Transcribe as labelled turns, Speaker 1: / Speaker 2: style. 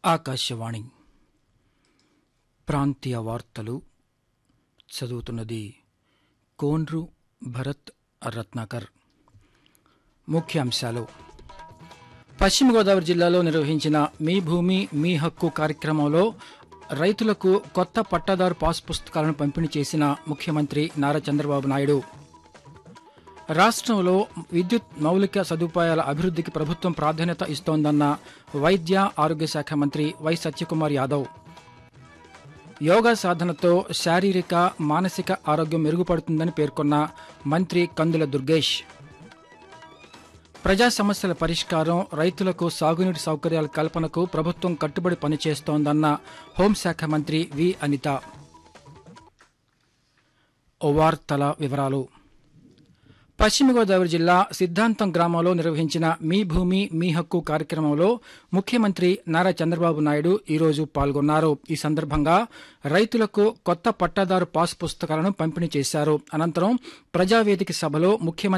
Speaker 1: ఆకాశవాణి ప్రాంతీయ వార్తలు చదువుతున్నది కోన్రు భరత్ రత్నాకర్ ముఖ్యాంశాలు పశ్చిమ గోదావరి జిల్లాలో నిర్వహించిన మీ భూమి మీ హక్కు కార్యక్రమంలో రైతులకు కొత్త పట్టాదారు పాస్ పుస్తకాలను పంపిణీ చేసిన ముఖ్యమంత్రి నారా చంద్రబాబు నాయుడు రాష్ట్రంలో విద్యుత్ మౌలిక సదుపాయాల అభివృద్ధికి ప్రభుత్వం ప్రాధాన్యత ఇస్తోందన్న వైద్య ఆరోగ్య శాఖ మంత్రి వై సత్యకుమార్ యాదవ్ యోగా సాధనతో శారీరక మానసిక ఆరోగ్యం మెరుగుపడుతుందని పేర్కొన్న మంత్రి కందుల దుర్గేష్ ప్రజా సమస్యల పరిష్కారం రైతులకు సాగునీటి సౌకర్యాల కల్పనకు ప్రభుత్వం కట్టుబడి పనిచేస్తోందన్న హోంశాఖ మంత్రి వి అనిత వార్తల వివరాలు పశ్చిమ గోదావరి జిల్లా సిద్ధాంతం గ్రామంలో నిర్వహించిన మీ భూమి మీ హక్కు కార్యక్రమంలో ముఖ్యమంత్రి నారా చంద్రబాబు నాయుడు ఈరోజు పాల్గొన్నారు ఈ సందర్భంగా రైతులకు కొత్త పట్టాదారు పాస్ పుస్తకాలను పంపిణీ చేశారు అనంతరం ప్రజావేదిక సభలో ముఖ్యమంత్రి